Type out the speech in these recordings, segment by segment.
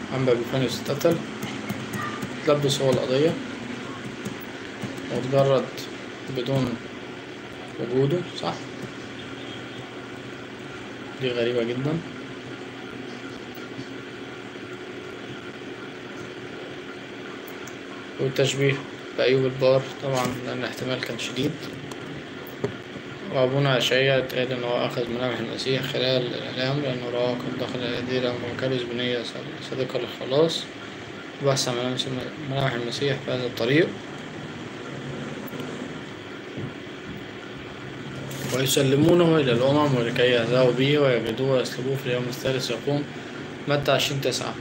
أنبا بيفانيوس اتقتل تلبس هو القضية واتجرد بدون وجوده صح دي غريبة جدا والتشبيه بأيوب البار طبعا لأن الاحتمال كان شديد وأبونا عشية اتقال إن هو أخذ ملامح المسيح خلال الإعلام لأنه رآه قد دخل الأديرة وكرز بنية صادقة للخلاص وبحث عن ملامح ملامح المسيح في هذا الطريق ويسلمونه إلى الأمم ولكي يهزأوا به ويجدوه ويصلبوه في اليوم الثالث يقوم متى عشرين تسعة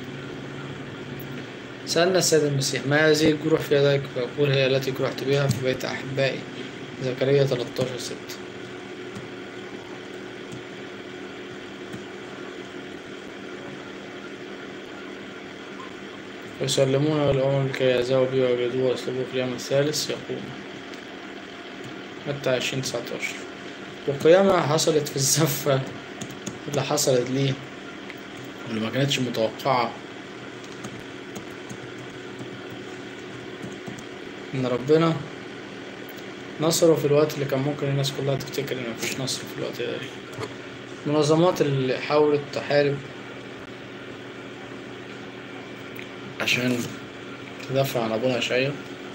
سألنا السيد المسيح ما هذه الجروح في يديك فيقول هي التي جرحت بها في بيت أحبائي زكريا 13 ستة ويسلمونه إلى الأمم لكي يهزأوا به ويجلدوه ويصلبوه في اليوم الثالث يقوم متى عشرين تسعتاشر والقيامة حصلت في الزفة اللي حصلت ليه واللي ما كانتش متوقعة إن ربنا نصره في الوقت اللي كان ممكن الناس كلها تفتكر إن مفيش نصر في الوقت ده المنظمات اللي حاولت تحارب عشان تدافع عن أبونا إشعيا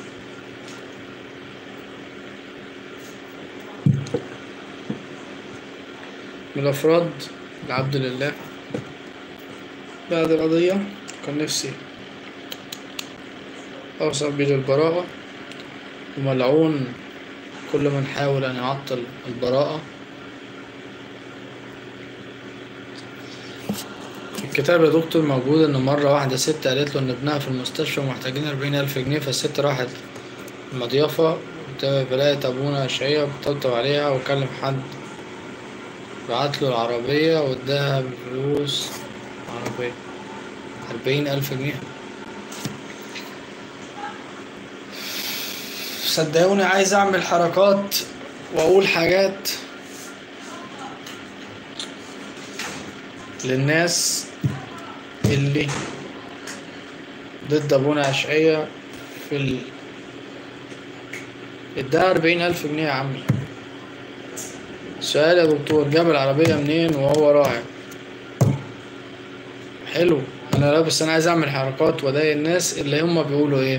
من الأفراد العبد لله بعد القضية كان نفسي أوصل بيه للبراءة وملعون كل من حاول أن يعطل البراءة في الكتاب يا دكتور موجود إن مرة واحدة ست قالت له إن ابنها في المستشفى ومحتاجين أربعين ألف جنيه فالست راحت المضيافة فلقت أبونا شقية بتطبطب عليها وكلم حد بعتله العربية واداها بفلوس عربية أربعين ألف جنيه صدقوني عايز أعمل حركات وأقول حاجات للناس اللي ضد أبونا أشعية في ال اداها أربعين ألف جنيه يا عمي سؤال يا دكتور جاب العربية منين وهو راعي حلو انا لا بس انا عايز اعمل حركات واضايق الناس اللي هم بيقولوا ايه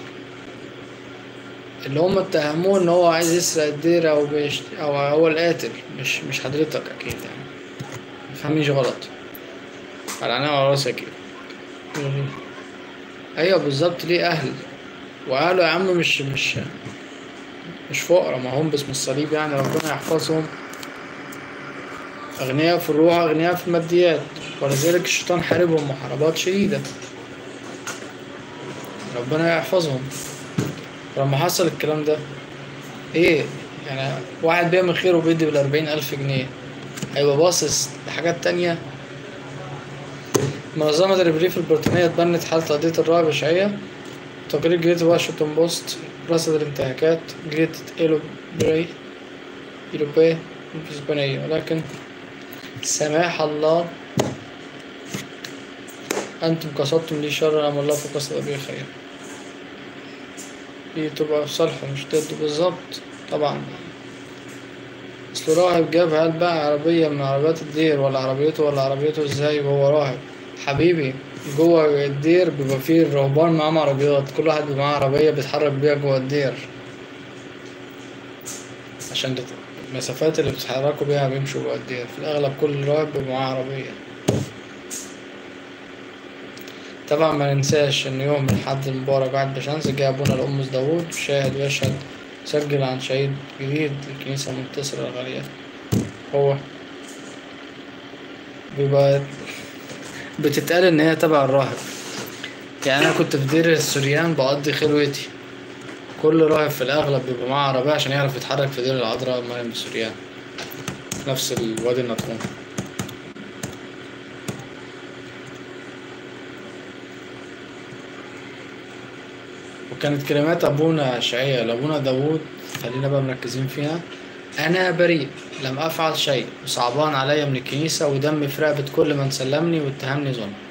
اللي هم اتهموه ان هو عايز يسرق الديرة او بيشت... او هو القاتل مش مش حضرتك اكيد يعني مفهمنيش غلط على عيني وعلى راسي اكيد ايوه بالظبط ليه اهل وقالوا يا عم مش مش مش فقراء ما هم باسم الصليب يعني ربنا يحفظهم أغنياء في الروح أغنياء في الماديات ولذلك الشيطان حاربهم محاربات شديدة ربنا يحفظهم لما حصل الكلام ده ايه يعني واحد بيعمل خير وبيدي بالأربعين ألف جنيه هيبقى باصص لحاجات تانية منظمة الريف البريطانية اتبنت حالة قضية الرعب إشعية تقرير جريدة واشنطن بوست رصد الانتهاكات جريدة إيلو براي إيلو باي الإسبانية ولكن سماح الله أنتم قصدتم لي شرا أم الله فقصد بي خير دي تبقى في صالحه مش ضده بالظبط طبعا أصل راهب جاب هل بقى عربية من عربيات الدير ولا عربيته ولا عربيته ازاي وهو راهب حبيبي جوه الدير بيبقى فيه الرهبان معاهم عربيات كل واحد بيبقى معاه عربية بيتحرك بيها جوه الدير عشان تت... المسافات اللي بيتحركوا بيها بيمشوا جوه الدير في الأغلب كل راهب بيبقى معاه عربية طبعا ما ننساش ان يوم الحد المبارك بعد بشمس جه ابونا الأمس داوود شاهد ويشهد سجل عن شهيد جديد للكنيسة المنتصرة الغالية هو بيبقى بتتقال ان هي تبع الراهب يعني انا كنت في دير السوريان بقضي خلوتي كل راهب في الاغلب بيبقى معاه عربية عشان يعرف يتحرك في دير العذراء مريم السوريان نفس الوادي النطرون وكانت كلمات ابونا اشعياء لابونا داوود خلينا بقى مركزين فيها انا بريء لم افعل شيء وصعبان عليا من الكنيسه ودمي في رقبه كل من سلمني واتهمني ظلم